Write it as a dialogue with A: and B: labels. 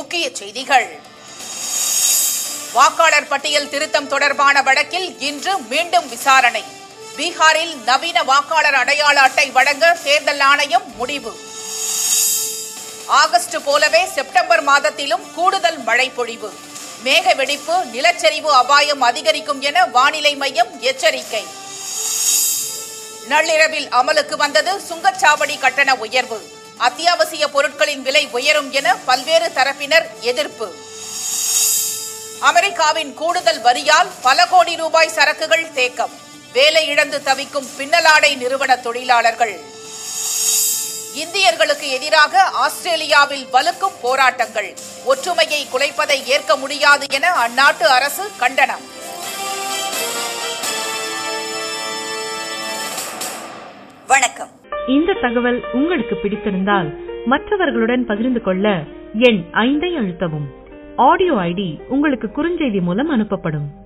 A: முக்கிய செய்திகள் வாக்காளர் பட்டியல் திருத்தம் தொடர்பான வழக்கில் இன்று மீண்டும் விசாரணை பீகாரில் நவீன வாக்காளர் அடையாள அட்டை வழங்க தேர்தல் ஆணையம் முடிவு ஆகஸ்ட் போலவே செப்டம்பர் மாதத்திலும் கூடுதல் மழை பொழிவு மேக வெடிப்பு நிலச்சரிவு அபாயம் அதிகரிக்கும் என வானிலை மையம் எச்சரிக்கை நள்ளிரவில் அமலுக்கு வந்தது சுங்கச்சாவடி கட்டண உயர்வு அத்தியாவசிய பொருட்களின் விலை உயரும் என பல்வேறு தரப்பினர் எதிர்ப்பு அமெரிக்காவின் கூடுதல் வரியால் பல கோடி ரூபாய் சரக்குகள் தேக்கம் வேலை இழந்து தவிக்கும் பின்னலாடை நிறுவன தொழிலாளர்கள் இந்தியர்களுக்கு எதிராக ஆஸ்திரேலியாவில் வலுக்கும் போராட்டங்கள் ஒற்றுமையை குலைப்பதை ஏற்க முடியாது என அந்நாட்டு அரசு கண்டனம்
B: வணக்கம்
C: இந்த தகவல் உங்களுக்கு பிடித்திருந்தால் மற்றவர்களுடன் பகிர்ந்து கொள்ள எண் ஐந்தை அழுத்தவும் ஆடியோ ஐடி உங்களுக்கு குறுஞ்செய்தி மூலம் அனுப்பப்படும்